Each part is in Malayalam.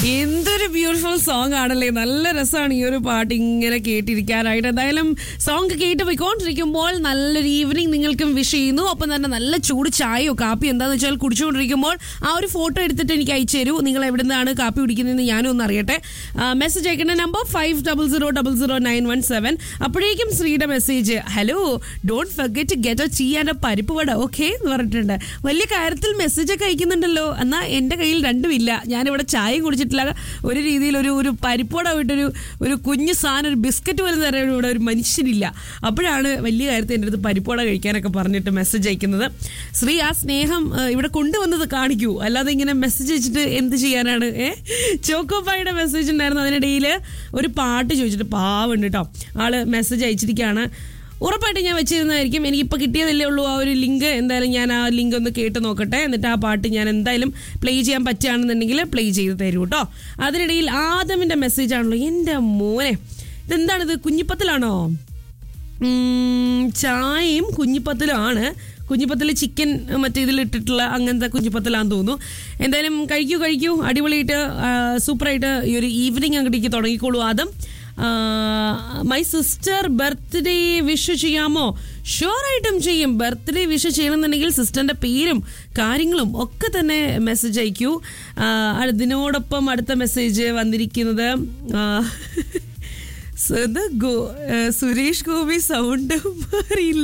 എന്തൊരു ബ്യൂട്ടിഫുൾ സോങ് ആണല്ലേ നല്ല രസമാണ് ഈ ഒരു പാട്ട് ഇങ്ങനെ കേട്ടിരിക്കാനായിട്ട് എന്തായാലും സോങ് കേട്ട് പോയിക്കൊണ്ടിരിക്കുമ്പോൾ നല്ലൊരു ഈവനിങ് നിങ്ങൾക്കും വിഷ് ചെയ്യുന്നു ഒപ്പം തന്നെ നല്ല ചൂട് ചായയോ കാപ്പിയോ എന്താന്ന് വെച്ചാൽ കുടിച്ചുകൊണ്ടിരിക്കുമ്പോൾ ആ ഒരു ഫോട്ടോ എടുത്തിട്ട് എനിക്ക് അയച്ചു തരൂ നിങ്ങൾ എവിടെ നിന്നാണ് കാപ്പി കുടിക്കുന്നതെന്ന് ഞാനും ഒന്ന് അറിയട്ടെ മെസ്സേജ് അയക്കേണ്ട number five double zero double zero nine one seven അപ്പോഴേക്കും ശ്രീയുടെ message hello don't forget get a ചീ ആൻഡ് പരിപ്പ് വട ഓക്കെ എന്ന് പറഞ്ഞിട്ടുണ്ട് വലിയ കാര്യത്തിൽ മെസ്സേജ് ഒക്കെ അയക്കുന്നുണ്ടല്ലോ എന്നാൽ എൻ്റെ കയ്യിൽ രണ്ടുമില്ല ഞാനിവിടെ ചായയും കുടിച്ചിട്ടില്ല ഒരു രീതിയിൽ ഒരു ഒരു പരിപ്പോട വിട്ടൊരു ഒരു കുഞ്ഞു സാധനം ഒരു ബിസ്ക്കറ്റ് പോലും തരാൻ ഇവിടെ ഒരു മനുഷ്യനില്ല അപ്പോഴാണ് വലിയ കാര്യത്തിൽ എൻ്റെ അടുത്ത് പരിപ്പോട കഴിക്കാനൊക്കെ പറഞ്ഞിട്ട് മെസ്സേജ് അയക്കുന്നത് ശ്രീ ആ സ്നേഹം ഏഹ്, ഇവിടെ കൊണ്ടുവന്നത് കാണിക്കൂ അല്ലാതെ ഇങ്ങനെ മെസ്സേജ് അയച്ചിട്ട് എന്ത് ചെയ്യാനാണ് ഏ ചോക്കോപ്പായുടെ മെസ്സേജ് ഉണ്ടായിരുന്നു അതിനിടയിൽ ഒരു പാട്ട് ചോദിച്ചിട്ട് പാവുണ്ട് കേട്ടോ ആള് മെസ്സേജ് അയച്ചിരിക്കുകയാണ് ഉറപ്പായിട്ട് ഞാൻ വെച്ചിരുന്നതായിരിക്കും എനിക്കിപ്പോൾ കിട്ടിയതല്ലേ ഉള്ളൂ ആ ഒരു ലിങ്ക് എന്തായാലും ഞാൻ ആ ലിങ്ക് ഒന്ന് കേട്ട് നോക്കട്ടെ എന്നിട്ട് ആ പാട്ട് ഞാൻ എന്തായാലും പ്ലേ ചെയ്യാൻ പറ്റുകയാണെന്നുണ്ടെങ്കിൽ പ്ലേ ചെയ്ത് തരൂ കേട്ടോ അതിനിടയിൽ ആദമിൻ്റെ മെസ്സേജ് ആണല്ലോ എൻ്റെ മോനെ ഇതെന്താണിത് കുഞ്ഞിപ്പത്തിലാണോ ഉം, ചായയും കുഞ്ഞിപ്പത്തിലുമാണ് കുഞ്ഞിപ്പത്തിൽ ചിക്കൻ മറ്റേ ഇതിലിട്ടിട്ടുള്ള അങ്ങനത്തെ കുഞ്ഞിപ്പത്തിലാന്ന് തോന്നുന്നു എന്തായാലും കഴിക്കൂ കഴിക്കൂ അടിപൊളിയായിട്ട് ആ, സൂപ്പറായിട്ട് ഈ ഒരു ഈവനിങ് അങ്ങോട്ടേക്ക് തുടങ്ങിക്കോളൂ Adam my sister birthday wish ചെയ്യാമോ ഷുവറായിട്ടും ചെയ്യും ബർത്ത്ഡേ വിഷ് ചെയ്യണമെന്നുണ്ടെങ്കിൽ സിസ്റ്ററിന്റെ പേരും കാര്യങ്ങളും ഒക്കെ തന്നെ മെസ്സേജ് അയക്കൂ ആ, അതിനോടൊപ്പം അടുത്ത മെസ്സേജ് വന്നിരിക്കുന്നത് ആ, സ- ഇത് ഗോ- ഏ, സുരേഷ് ഗോപി സൗണ്ട് മാറിയില്ല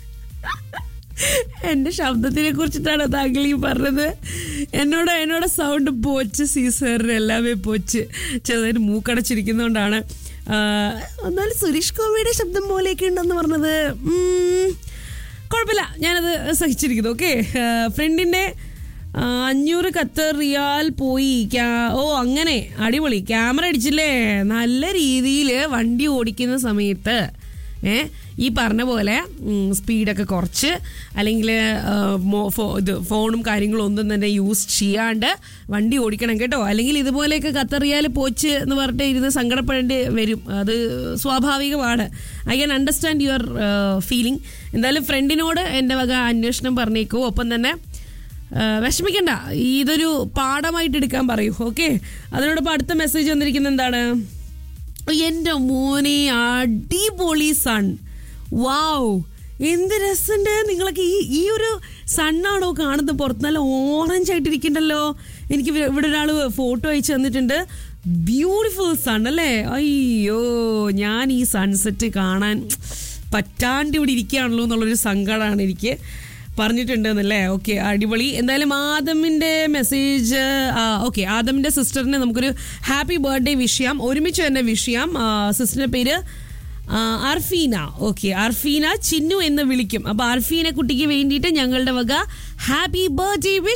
എന്റെ ശബ്ദത്തിനെ കുറിച്ചിട്ടാണ് താങ്കൾ ഈ പറഞ്ഞത് എന്നോട് എന്നോട് സൗണ്ട് പോച്ച് സീസറിന് എല്ലാമേ പോച്ച് ചെറുതായിട്ട് മൂക്കടച്ചിരിക്കുന്നതുകൊണ്ടാണ് ആ, എന്നാലും സുരേഷ് ഗോപിയുടെ ശബ്ദം പോലെയൊക്കെ ഉണ്ടെന്ന് പറഞ്ഞത് ഉം, കുഴപ്പമില്ല ഞാനത് സഹിച്ചിരിക്കുന്നു ഓക്കെ ഫ്രണ്ടിന്റെ ആ, അഞ്ഞൂറ് ഖത്തർ റിയാൽ പോയി ക്യാ- ഓ അങ്ങനെ അടിപൊളി ക്യാമറ അടിച്ചില്ലേ നല്ല രീതിയിൽ വണ്ടി ഓടിക്കുന്ന സമയത്ത് ഏ ഈ പറഞ്ഞ പോലെ ഉം, സ്പീഡൊക്കെ കുറച്ച് അല്ലെങ്കിൽ ആ, മോ- ഫോ- ഇത് ഫോണും കാര്യങ്ങളും ഒന്നും തന്നെ യൂസ് ചെയ്യാണ്ട് വണ്ടി ഓടിക്കണം കേട്ടോ അല്ലെങ്കിൽ ഇതുപോലെയൊക്കെ കത്തറിയാൽ പോച്ച് എന്ന് പറഞ്ഞിട്ട് ഇരുന്ന് സങ്കടപ്പെടേണ്ടി വരും അത് സ്വാഭാവികമാണ് I can understand your feeling എന്തായാലും ഫ്രണ്ടിനോട് എൻ്റെ വക അന്വേഷണം പറഞ്ഞേക്കൂ ഒപ്പം തന്നെ ആ, വിഷമിക്കണ്ട ഇതൊരു പാഠമായിട്ട് എടുക്കാൻ പറയൂ ഓക്കെ അതിനോടൊപ്പം അടുത്ത മെസ്സേജ് വന്നിരിക്കുന്നത് എന്താണ് എൻ്റെ മോനെ അടിപൊളി സൺ വാവ് എന്ത് രസമുണ്ട് നിങ്ങളൊക്കെ ഈ ഈ ഒരു സണ്ണാണോ കാണുന്നത് പുറത്ത് നല്ല ഓറഞ്ച് ആയിട്ടിരിക്കണ്ടല്ലോ എനിക്ക് ഇവ- ഇവിടെ ഒരാൾ ഫോട്ടോ അയച്ചു തന്നിട്ടുണ്ട് ബ്യൂട്ടിഫുൾ സൺ അല്ലേ അയ്യോ ഞാൻ ഈ സൺസെറ്റ് കാണാൻ പറ്റാണ്ട് ഇവിടെ ഇരിക്കുകയാണല്ലോ എന്നുള്ളൊരു സങ്കടമാണ് എനിക്ക് പറഞ്ഞിട്ടുണ്ടെന്നല്ലേ ഓക്കെ അടിപൊളി എന്തായാലും ആദമിന്റെ മെസ്സേജ് ഓക്കെ ആദമിന്റെ സിസ്റ്ററിന് നമുക്കൊരു ഹാപ്പി ബർത്ത്ഡേ വിഷ് ചെയ്യാം ഒരുമിച്ച് തന്നെ വിഷ് ചെയ്യാം സിസ്റ്ററിന്റെ പേര് ആ, അർഫീന ഓക്കെ അർഫീന ചിന്നു എന്ന് വിളിക്കും അപ്പൊ അർഫീന കുട്ടിക്ക് വേണ്ടിയിട്ട് ഞങ്ങളുടെ വക ഹാപ്പി ബർത്ത്ഡേ വിഷ്